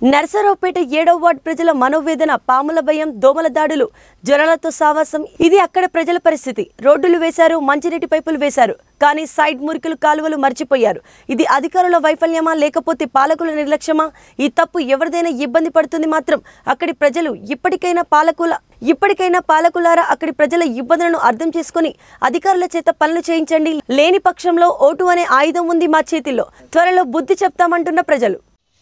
నరసరావుపేట ఏడవ వార్డు ప్రజల మనోవేదన పాముల భయం దోమల దాడులు జ్వరాలతో సావాసం ఇది అక్కడ ప్రజల పరిస్థితి రోడ్డులు వేశారు మంచినీటి పైపులు వేశారు కానీ సైడ్ మురికలు కాలువలు మర్చిపోయారు ఇది అధికారుల వైఫల్యమా లేకపోతే పాలకుల నిర్లక్ష్యమా ఈ తప్పు ఎవరిదైనా ఇబ్బంది పడుతుంది మాత్రం అక్కడి ప్రజలు ఇప్పటికైనా పాలకుల ఇప్పటికైనా పాలకులారా అక్కడి ప్రజల ఇబ్బందులను అర్థం చేసుకుని అధికారుల చేత పనులు చేయించండి లేని పక్షంలో ఓటు అనే ఆయుధం ఉంది మా చేతిలో త్వరలో బుద్ధి చెప్తామంటున్న ప్రజలు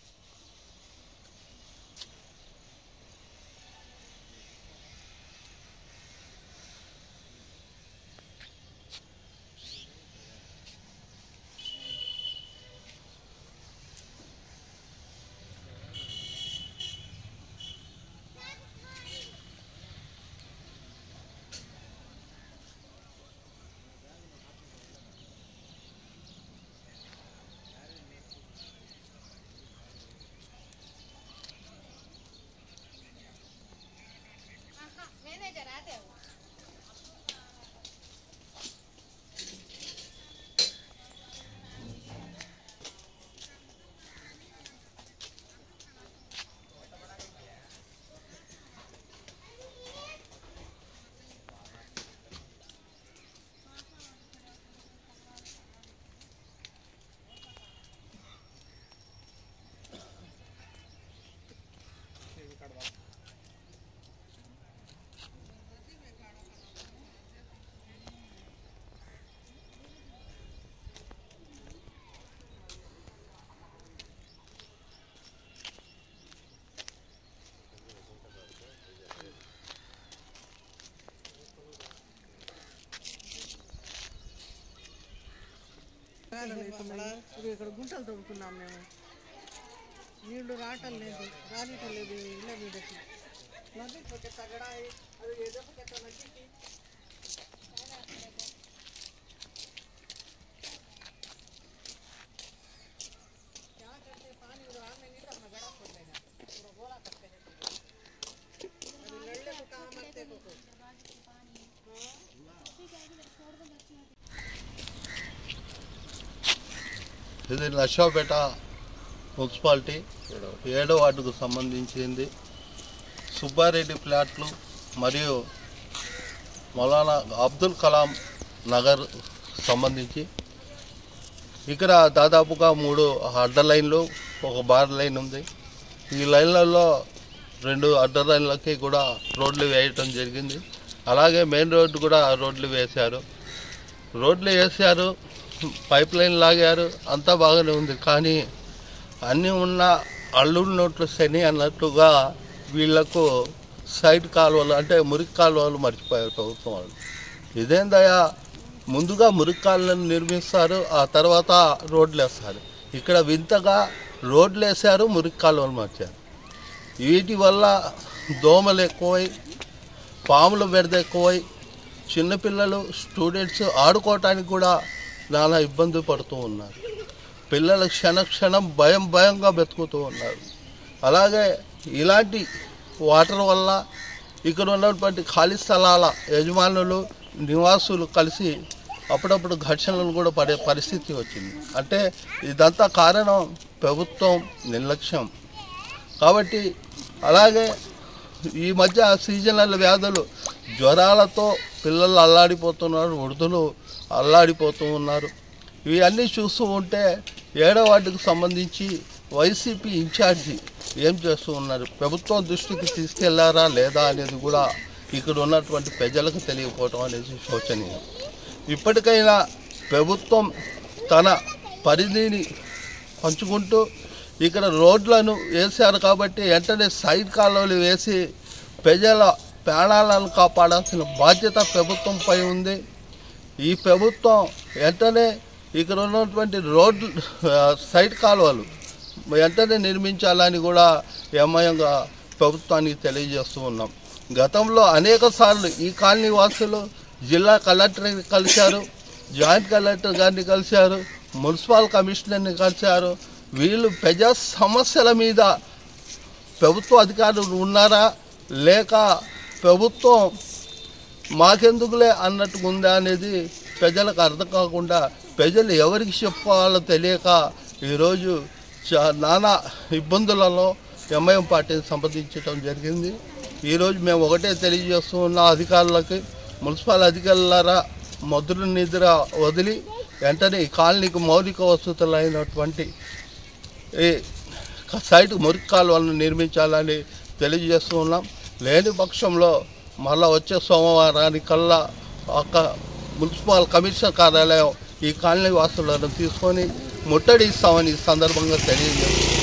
ఇప్పుడు ఇక్కడ గుంటలు తవ్వుకున్నాం మేము నీళ్లు రావటం లేదు రానిటం లేదు ఇళ్ళ మీదకి నది పోతే తగడాయి అది ఏదో ఒక నదికి ఇది నషాపేట మున్సిపాలిటీ ఏడో వార్డుకు సంబంధించింది సుబ్బారెడ్డి ప్లాట్లు మరియు మౌలానా అబ్దుల్ కలాం నగర్ సంబంధించి ఇక్కడ దాదాపుగా మూడు అడ్డ లైన్లు ఒక బార్ లైన్ ఉంది ఈ లైన్లలో రెండు అడ్డ లైన్లకి కూడా రోడ్లు వేయటం జరిగింది అలాగే మెయిన్ రోడ్డు కూడా రోడ్లు వేశారు రోడ్లు వేశారు పైప్ లైన్ లాగారు అంతా బాగానే ఉంది కానీ అన్నీ ఉన్న అల్లుడి నోట్లు శని అన్నట్టుగా వీళ్లకు సైడ్ కాలువలు అంటే మురికి కాలువలు మర్చిపోయారు ప్రభుత్వం వాళ్ళు ఇదేందయ్యా ముందుగా మురికి కాలువలను నిర్మిస్తారు ఆ తర్వాత రోడ్లు వేస్తారు ఇక్కడ వింతగా రోడ్లు వేశారు మురికి కాలువలు మార్చారు వీటి వల్ల దోమలు ఎక్కువై పాముల బెడద ఎక్కువై చిన్నపిల్లలు స్టూడెంట్స్ ఆడుకోవటానికి కూడా నానా ఇబ్బంది పడుతూ ఉన్నారు పిల్లలు క్షణ క్షణం భయం భయంగా బతుకుతూ ఉన్నారు అలాగే ఇలాంటి వాటర్ వల్ల ఇక్కడ ఉన్నటువంటి ఖాళీ స్థలాల యజమానులు నివాసులు కలిసి అప్పుడప్పుడు ఘర్షణలు కూడా పడే పరిస్థితి వచ్చింది అంటే ఇదంతా కారణం ప్రభుత్వం నిర్లక్ష్యం కాబట్టి అలాగే ఈ మధ్య సీజనల్ వ్యాధులు జ్వరాలతో పిల్లలు అల్లాడిపోతున్నారు వృద్ధులు అల్లాడిపోతూ ఉన్నారు ఇవన్నీ చూస్తూ ఉంటే ఏడో వార్డుకు సంబంధించి వైసీపీ ఇన్ఛార్జి ఏం చేస్తూ ఉన్నారు ప్రభుత్వం దృష్టికి తీసుకెళ్లారా లేదా అనేది కూడా ఇక్కడ ఉన్నటువంటి ప్రజలకు తెలియకపోవటం అనేది శోచనీయం ఇప్పటికైనా ప్రభుత్వం తన పరిధిని పంచుకుంటూ ఇక్కడ రోడ్లను వేశారు కాబట్టి వెంటనే సైడ్ కాలువలు వేసి ప్రజల ప్రాణాలను కాపాడాల్సిన బాధ్యత ప్రభుత్వంపై ఉంది ఈ ప్రభుత్వం వెంటనే ఇక్కడ ఉన్నటువంటి రోడ్లు ఆ, సైడ్ కాలువలు వెంటనే నిర్మించాలని కూడా ఎంఐఎంగా ప్రభుత్వానికి తెలియజేస్తూ ఉన్నాం గతంలో అనేక సార్లు ఈ కాలనీ వాసులు జిల్లా కలెక్టర్ని కలిశారు జాయింట్ కలెక్టర్ గారిని కలిశారు మున్సిపల్ కమిషనర్ని కలిశారు వీళ్ళు ప్రజా సమస్యల మీద ప్రభుత్వ అధికారులు ఉన్నారా లేక ప్రభుత్వం మాకెందుకులే అన్నట్టుగా ఉందా అనేది ప్రజలకు అర్థం కాకుండా ప్రజలు ఎవరికి చెప్పుకోవాలో తెలియక ఈరోజు చా- నానా ఇబ్బందులలో ఎంఐఎం పార్టీని సంప్రదించడం జరిగింది ఈరోజు మేము ఒకటే తెలియజేస్తూ ఉన్న అధికారులకి మున్సిపల్ అధికారులారా మొదలు నిద్ర వదిలి వెంటనే ఈ కాలనీకి మౌలిక వసతులు అయినటువంటి ఈ సైట్ మురికి కాలువలను నిర్మించాలని తెలియజేస్తూ ఉన్నాం లేని పక్షంలో మళ్ళా వచ్చే సోమవారానికల్లా ఒక మున్సిపల్ కమిషనర్ కార్యాలయం ఈ కాలనీ వాసులను తీసుకొని ముట్టడిస్తామని ఈ సందర్భంగా తెలియజేస్తున్నాం